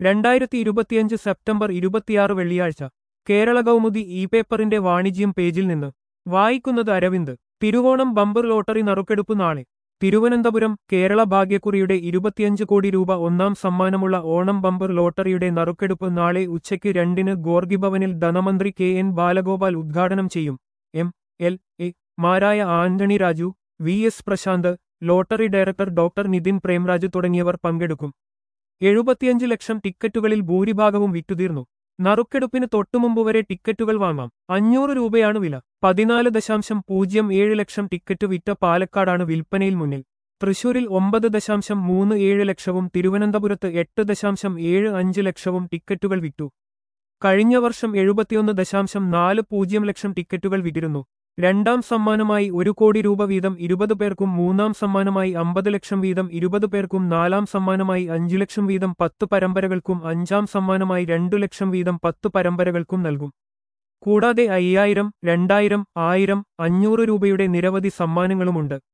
രണ്ടായിരത്തി ഇരുപത്തിയഞ്ച് സെപ്റ്റംബർ ഇരുപത്തിയാറ് വെള്ളിയാഴ്ച കേരള കൗമുദി ഇ പേപ്പറിന്റെ വാണിജ്യം പേജിൽ നിന്ന് വായിക്കുന്നത് അരവിന്ദ് തിരുവോണം ബമ്പർ ലോട്ടറി നറുക്കെടുപ്പ് നാളെ തിരുവനന്തപുരം കേരള ഭാഗ്യക്കുറിയുടെ ഇരുപത്തിയഞ്ച് കോടി രൂപ ഒന്നാം സമ്മാനമുള്ള ഓണം ബമ്പർ ലോട്ടറിയുടെ നറുക്കെടുപ്പ് നാളെ ഉച്ചയ്ക്ക് രണ്ടിന് ഗോർഗിഭവനിൽ ധനമന്ത്രി കെ എൻ ബാലഗോപാൽ ഉദ്ഘാടനം ചെയ്യും എം എൽ എ മാരായ Antony Raju V S Prasanth lottery director doctor Nithin Premraj തുടങ്ങിയവർ പങ്കെടുക്കും എഴുപത്തിയഞ്ച് ലക്ഷം ടിക്കറ്റുകളിൽ ഭൂരിഭാഗവും വിറ്റുതീർന്നു നറുക്കെടുപ്പിന് തൊട്ടുമുമ്പ് വരെ ടിക്കറ്റുകൾ വാങ്ങാം അഞ്ഞൂറ് രൂപയാണ് വില പതിനാല് ദശാംശം പൂജ്യം ഏഴ് ലക്ഷം ടിക്കറ്റ് വിറ്റ പാലക്കാടാണ് വിൽപ്പനയിൽ മുന്നിൽ തൃശൂരിൽ ഒമ്പത് ദശാംശം മൂന്ന് ഏഴ് ലക്ഷവും തിരുവനന്തപുരത്ത് എട്ട് ദശാംശം ഏഴ് അഞ്ച് ലക്ഷവും ടിക്കറ്റുകൾ വിറ്റു കഴിഞ്ഞ വർഷം എഴുപത്തിയൊന്ന് ദശാംശം നാല് പൂജ്യം ലക്ഷം ടിക്കറ്റുകൾ വിറ്റിരുന്നു രണ്ടാം സമ്മാനമായി ഒരു കോടി രൂപ വീതം ഇരുപത് പേർക്കും മൂന്നാം സമ്മാനമായി അമ്പത് ലക്ഷം വീതം ഇരുപത് പേർക്കും നാലാം സമ്മാനമായി അഞ്ചു ലക്ഷം വീതം പത്ത് പരമ്പരകൾക്കും അഞ്ചാം സമ്മാനമായി രണ്ടു ലക്ഷം വീതം പത്ത് പരമ്പരകൾക്കും നൽകും കൂടാതെ അയ്യായിരം രണ്ടായിരം ആയിരം അഞ്ഞൂറ് രൂപയുടെ നിരവധി സമ്മാനങ്ങളുമുണ്ട്